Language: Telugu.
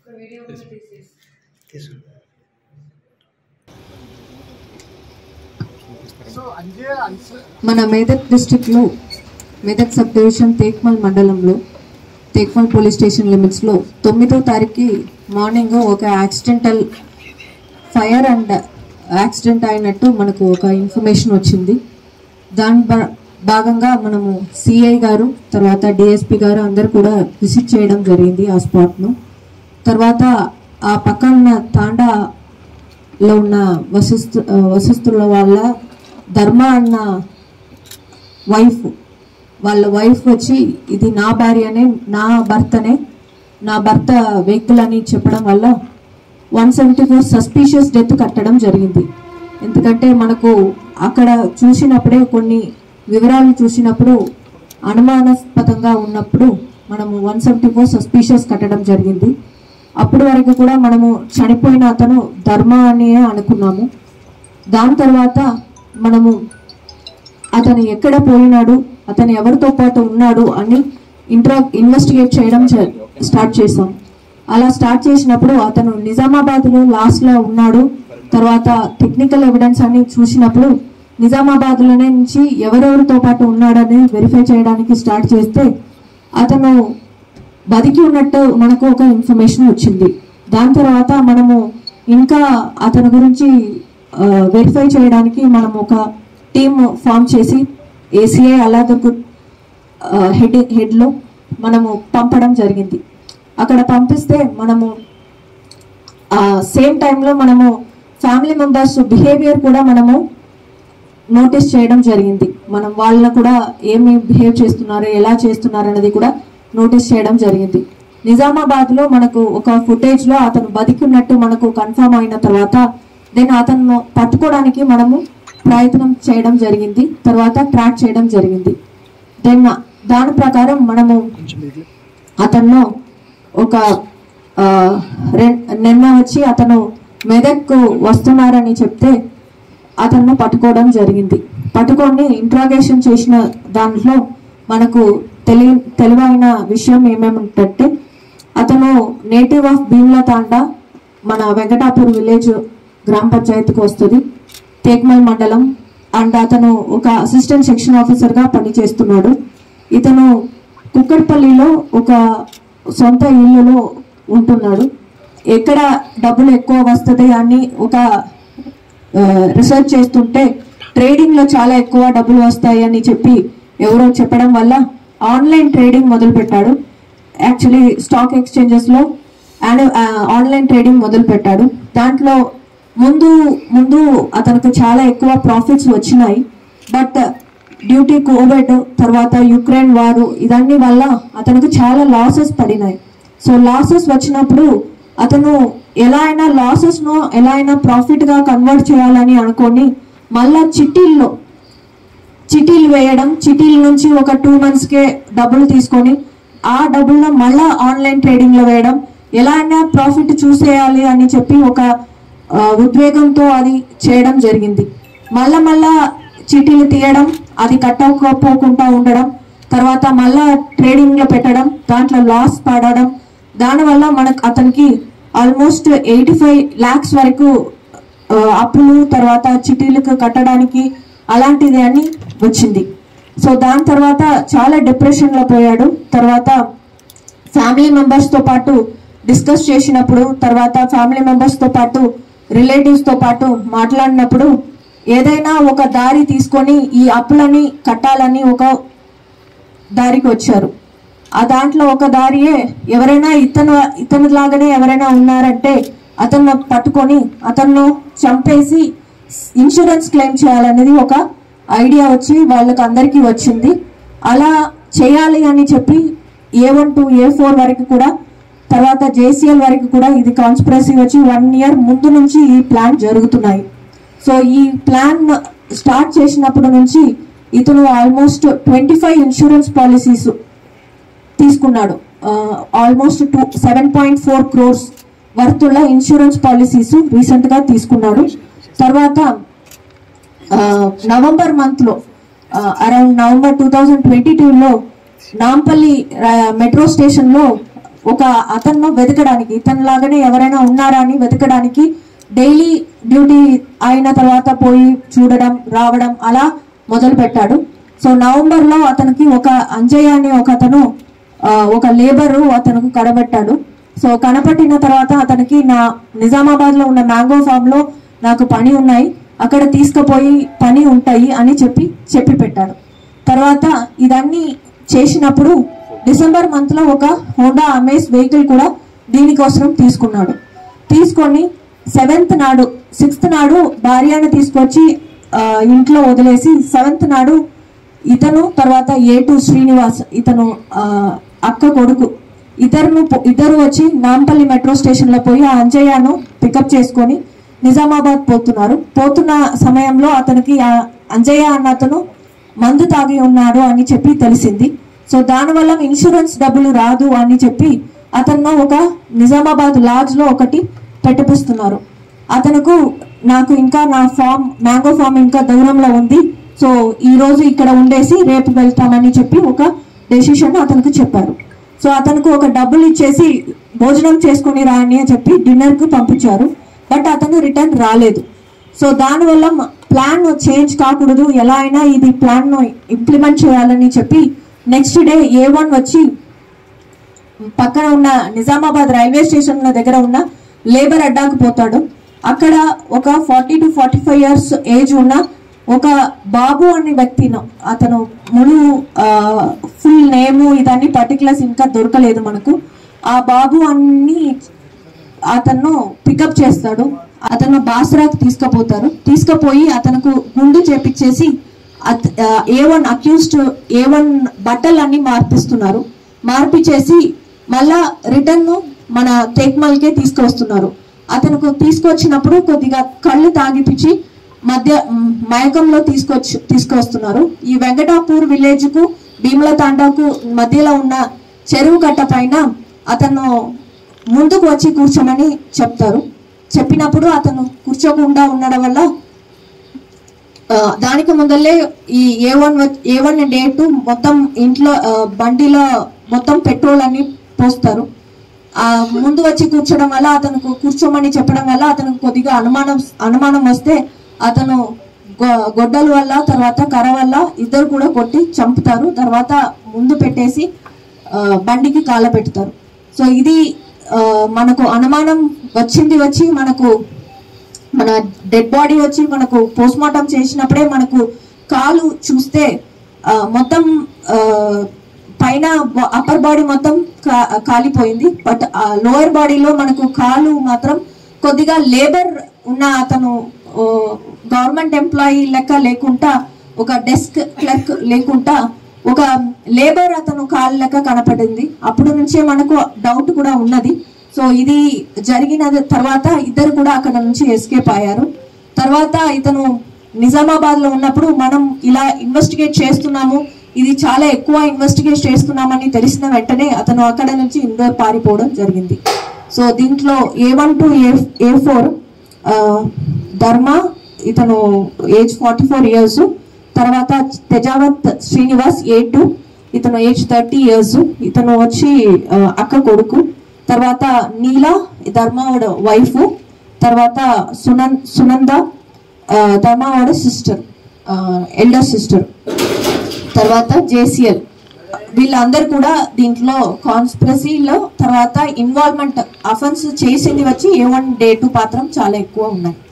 తీసు మన మెదక్ డిస్టిక్లో మెదక్ సబ్ డివిజన్ తేక్మల్ మండలంలో తేక్మల్ పోలీస్ స్టేషన్ లిమిట్స్లో తొమ్మిదో తారీఖు మార్నింగ్ ఒక యాక్సిడెంటల్ ఫైర్ అండ్ యాక్సిడెంట్ అయినట్టు మనకు ఒక ఇన్ఫర్మేషన్ వచ్చింది దాని భా- భాగంగా మనము సిఐ గారు తర్వాత డిఎస్పి గారు అందరు కూడా విజిట్ చేయడం జరిగింది ఆ స్పాట్ను తర్వాత ఆ పక్కన ఉన్న తాండాలో ఉన్న వసిస్తు వసిస్తుల వాళ్ళ ధర్మ అన్న వైఫ్ వాళ్ళ వైఫ్ వచ్చి ఇది నా భార్యనే నా భర్తనే నా భర్త వెహికల్ అని చెప్పడం వల్ల one seventy four suspicious death కట్టడం జరిగింది ఎందుకంటే మనకు అక్కడ చూసినప్పుడే కొన్ని వివరాలు చూసినప్పుడు అనుమానాస్పదంగా ఉన్నప్పుడు మనము వన్ సెవెంటీ ఫోర్ సస్పీషియస్ కట్టడం జరిగింది అప్పటి వరకు కూడా మనము చనిపోయిన అతను ధర్మ అని అనుకున్నాము దాని తర్వాత మనము అతను ఎక్కడ పోయినాడు అతను ఎవరితో పాటు ఉన్నాడు అని ఇంట్రా ఇన్వెస్టిగేట్ చేయడం చే- స్టార్ట్ చేసాం అలా స్టార్ట్ చేసినప్పుడు అతను నిజామాబాద్ లో లాస్ట్ లో ఉన్నాడు తర్వాత టెక్నికల్ ఎవిడెన్స్ అని చూసినప్పుడు నిజామాబాద్ లోనే నుంచి ఎవరెవరితో పాటు ఉన్నాడని వెరిఫై చేయడానికి స్టార్ట్ చేస్తే అతను బతికి ఉన్నట్టు మనకు ఒక ఇన్ఫర్మేషన్ వచ్చింది దాని తర్వాత మనము ఇంకా అతని గురించి వెరిఫై చేయడానికి మనం ఒక టీమ్ ఫామ్ చేసి ఏసీఐ అలాదకు హెడ్ హెడ్లో మనము పంపడం జరిగింది అక్కడ పంపిస్తే మనము సేమ్ టైంలో మనము ఫ్యామిలీ మెంబర్స్ బిహేవియర్ కూడా మనము నోటీస్ చేయడం జరిగింది మనం వాళ్ళని కూడా ఏమి బిహేవ్ చేస్తున్నారు ఎలా చేస్తున్నారు అనేది కూడా నోటీస్ చేయడం జరిగింది నిజామాబాద్ లో మనకు ఒక ఫుటేజ్ లో అతను బతికి ఉన్నట్టు మనకు కన్ఫర్మ్ అయిన తర్వాత దెన్ అతను పట్టుకోవడానికి మనము ప్రయత్నం చేయడం జరిగింది తర్వాత ట్రాక్ చేయడం జరిగింది దెన్ దాని ప్రకారం మనము అతను ఒక ఆ, రెన్- నిన్న వచ్చి అతను మెదక్ వస్తున్నారని చెప్తే అతన్ని పట్టుకోవడం జరిగింది పట్టుకొని ఇంట్రాగేషన్ చేసిన దాంట్లో మనకు తెలి తెలివైన విషయం ఏమేమిటంటే అతను నేటివ్ ఆఫ్ భీమ్లా తాండా మన వెంకటాపూర్ విలేజ్ గ్రామ పంచాయతీకి వస్తుంది తేక్మల్ మండలం అండ్ అతను ఒక అసిస్టెంట్ సెక్షన్ ఆఫీసర్ గా పనిచేస్తున్నాడు ఇతను కుక్కట్పల్లిలో ఒక సొంత ఇల్లులో ఉంటున్నాడు ఎక్కడ డబ్బులు ఎక్కువ వస్తుంది అని ఒక రీసెర్చ్ చేస్తుంటే ట్రేడింగ్ లో చాలా ఎక్కువ డబ్బులు వస్తాయి అని చెప్పి ఎవరో చెప్పడం వల్ల ఆన్లైన్ ట్రేడింగ్ మొదలు పెట్టాడు యాక్చువల్లీ స్టాక్ ఎక్స్చేంజెస్ లో అండ్ ఆన్లైన్ ట్రేడింగ్ మొదలు పెట్టాడు దాంట్లో ముందు ముందు అతనికి చాలా ఎక్కువ ప్రాఫిట్స్ వచ్చినాయి బట్ డ్యూటీ కోవిడ్ తర్వాత యుక్రెయిన్ వారు ఇదన్నీ వల్ల అతనికి చాలా లాసెస్ పడినాయి సో లాసెస్ వచ్చినప్పుడు అతను ఎలా అయినా లాసెస్ ను ఎలా అయినా ప్రాఫిట్ గా కన్వర్ట్ చేయాలని అనుకొని మళ్ళా చిట్టీల్లో చిటీలు వేయడం చిటీల నుంచి ఒక టూ మంత్స్ కే డబ్బులు తీసుకొని ఆ డబ్బుల్లో మళ్ళా ఆన్లైన్ ట్రేడింగ్ లో వేయడం ఎలా అయినా ప్రాఫిట్ చూసేయాలి అని చెప్పి ఒక ఆ, ఉద్వేగంతో అది చేయడం జరిగింది మళ్ళా మళ్ళా చీటీలు తీయడం అది కట్టకపోకుండా ఉండడం తర్వాత మళ్ళా ట్రేడింగ్ లో పెట్టడం దాంట్లో లాస్ పడడం దానివల్ల మనకు అతనికి ఆల్మోస్ట్ ఎయిటీ ఫైవ్ ల్యాక్స్ వరకు ఆ, అప్పులు తర్వాత చిటీలకు కట్టడానికి అలాంటిది అని వచ్చింది సో దాని తర్వాత చాలా డిప్రెషన్ లో పోయాడు తర్వాత ఫ్యామిలీ మెంబర్స్ తో పాటు డిస్కస్ చేసినప్పుడు తర్వాత ఫ్యామిలీ మెంబర్స్ తో పాటు రిలేటివ్స్ తో పాటు మాట్లాడినప్పుడు ఏదైనా ఒక దారి తీసుకొని ఈ అప్పులని కట్టాలని ఒక దారికి వచ్చారు ఆ దాంట్లో ఒక దారియే ఎవరైనా ఇతను ఇతను లాగానే ఎవరైనా ఉన్నారంటే అతను పట్టుకొని అతను చంపేసి ఇన్సూరెన్స్ క్లెయిమ్ చేయాలనేది ఒక ఐడియా వచ్చి వాళ్ళకి అందరికీ వచ్చింది అలా చేయాలి అని చెప్పి A one to A four వరకు కూడా తర్వాత జేసీఎల్ వరకు కూడా ఇది కాన్స్పిరసీ వచ్చి వన్ ఇయర్ ముందు నుంచి ఈ ప్లాన్ జరుగుతున్నాయి సో ఈ ప్లాన్ స్టార్ట్ చేసినప్పటి నుంచి ఇతను almost twenty five insurance policies తీసుకున్నాడు almost two seven point four crores వర్తుల ఇన్సూరెన్స్ పాలసీస్ రీసెంట్ గా తీసుకున్నాడు తర్వాత ఆ, నవంబర్ మంత్ లో around November two thousand twenty టూలో నాంపల్లి రా- మెట్రో స్టేషన్ లో ఒక అతను వెతకడానికి ఇతను లాగానే ఎవరైనా ఉన్నారా అని వెతకడానికి డైలీ డ్యూటీ అయిన తర్వాత పోయి చూడడం రావడం అలా మొదలు పెట్టాడు సో నవంబర్ లో అతనికి ఒక అంజయ్య అనే ఒక అతను ఆ, ఒక లేబరు అతనికి కనబెట్టాడు సో కనపట్టిన తర్వాత అతనికి నా నిజామాబాద్ లో ఉన్న మ్యాంగో ఫామ్ లో నాకు పని ఉన్నాయి అక్కడ తీసుకుపోయి పని ఉంటాయి అని చెప్పి చెప్పి పెట్టాడు తర్వాత ఇదన్నీ చేసినప్పుడు డిసెంబర్ మంత్ లో ఒక హోండా అమేజ్ వెహికల్ కూడా దీనికోసం తీసుకున్నాడు తీసుకొని సెవెంత్ నాడు సిక్స్త్ నాడు భార్యను తీసుకొచ్చి ఆ, ఇంట్లో వదిలేసి సెవెంత్ నాడు ఇతను తర్వాత ఏ టు శ్రీనివాస్ ఇతను ఆ, అక్క కొడుకు ఇద్దరును పో- ఇద్దరు వచ్చి నాంపల్లి మెట్రో స్టేషన్ లో పోయి ఆ అంజయ్యను పికప్ చేసుకొని నిజామాబాద్ పోతున్నారు పోతున్న సమయంలో అతనికి ఆ అంజయ్య అన్న అతను మందు తాగి ఉన్నాడు అని చెప్పి తెలిసింది సో దానివల్ల ఇన్సూరెన్స్ డబ్బులు రాదు అని చెప్పి అతను ఒక నిజామాబాద్ లాడ్జ్ లో ఒకటి పెట్టిపిస్తున్నారు అతనుకు నాకు ఇంకా నా ఫామ్ మ్యాంగో ఫామ్ ఇంకా దూరంలో ఉంది సో ఈ రోజు ఇక్కడ ఉండేసి రేపు వెళ్తామని చెప్పి ఒక డెసిషన్ అతనికి చెప్పారు సో అతనికి ఒక డబ్బులు ఇచ్చేసి భోజనం చేసుకొని రాని అని చెప్పి డిన్నర్ కు పంపించారు బట్ అతను రిటర్న్ రాలేదు సో దానివల్ల ప్లాన్ చేంజ్ కాకూడదు ఎలా అయినా ఇది ప్లాన్ ను ఇంప్లిమెంట్ చేయాలని చెప్పి నెక్స్ట్ డే ఏ వన్ వచ్చి పక్కన ఉన్న నిజామాబాద్ రైల్వే స్టేషన్ దగ్గర ఉన్న లేబర్ అడ్డాకు పోతాడు అక్కడ ఒక forty to forty five years age ఉన్న ఒక బాబు అనే వ్యక్తిను అతను ముడు ఫుల్ నేమ్ ఇదన్నీ పర్టికులర్స్ ఇంకా దొరకలేదు మనకు ఆ బాబు అన్ని అతను పికప్ చేస్తాడు అతను బాస్రాకి తీసుకుపోతారు తీసుకుపోయి అతనుకు గుండు చేపించేసి A one accused A one బట్టలన్నీ మార్పిస్తున్నారు మార్పిచేసి మళ్ళా రిటర్న్ మన తేక్మల్కే తీసుకువస్తున్నారు అతనుకు తీసుకొచ్చినప్పుడు కొద్దిగా కళ్ళు తాగిపించి మధ్య మ్, మయకంలో తీసుకొచ్చి తీసుకొస్తున్నారు ఈ వెంకటాపూర్ విలేజ్ కు భీముల తాండాకు మధ్యలో ఉన్న చెరువు కట్ట పైన అతను ముందుకు వచ్చి కూర్చోమని చెప్తారు చెప్పినప్పుడు అతను కూర్చోకుండా ఉండడం వల్ల ఆ, దానికి ముందల్లే ఈ A one A one and A two మొత్తం ఇంట్లో ఆ, బండిలో మొత్తం పెట్రోల్ అన్ని పోస్తారు ఆ ముందు వచ్చి కూర్చోడం వల్ల అతనికి కూర్చోమని చెప్పడం వల్ల అతనికి కొద్దిగా అనుమానం అనుమానం వస్తే అతను గొ- గొడ్డల వల్ల తర్వాత కర్ర వల్ల ఇద్దరు కూడా కొట్టి చంపుతారు తర్వాత ముందు పెట్టేసి ఆ, బండికి కాల పెడతారు సో ఇది ఆ, మనకు అనుమానం వచ్చింది వచ్చి మనకు మన డెడ్ బాడీ వచ్చి మనకు పోస్ట్ మార్టం చేసినప్పుడే మనకు కాలు చూస్తే ఆ, మొత్తం ఆ, పైన అప్పర్ బాడీ మొత్తం కా- కాలిపోయింది బట్ లోయర్ బాడీలో మనకు కాలు మాత్రం కొద్దిగా లేబర్ ఉన్న అతను గవర్నమెంట్ ఎంప్లాయీ లెక్క లేకుండా ఒక డెస్క్ క్లర్క్ లేకుండా ఒక లేబర్ అతను కాలు లెక్క కనపడింది అప్పుడు నుంచే మనకు డౌట్ కూడా ఉన్నది సో ఇది జరిగిన తర్వాత ఇద్దరు కూడా అక్కడ నుంచి ఎస్కేప్ అయ్యారు తర్వాత ఇతను నిజామాబాద్ లో ఉన్నప్పుడు మనం ఇలా ఇన్వెస్టిగేట్ చేస్తున్నాము ఇది చాలా ఎక్కువ ఇన్వెస్టిగేట్ చేస్తున్నామని తెలిసిన వెంటనే అతను అక్కడ నుంచి ఇందోర్ పారిపోవడం జరిగింది సో దీంట్లో A one to A A four Dharma ఇతను ఏజ్ ఫార్టీ ఫోర్ ఇయర్స్ తర్వాత తెజావత్ శ్రీనివాస్ ఏ టూ ఇతను ఏజ్ థర్టీ ఇయర్స్ ఇతను వచ్చి ఆ, అక్క కొడుకు తర్వాత నీల ధర్మవాడ వైఫ్ తర్వాత సునన్ సునంద ఆ, ధర్మవాడ సిస్టర్ ఎల్డర్ సిస్టర్ తర్వాత జేసిఎల్ వీళ్ళందరూ కూడా దీంట్లో కాన్స్పిరసీలో తర్వాత ఇన్వాల్వ్మెంట్ అఫెన్స్ చేసింది వచ్చి ఏ వన్ డే టూ పాత్రం చాలా ఎక్కువ ఉన్నాయి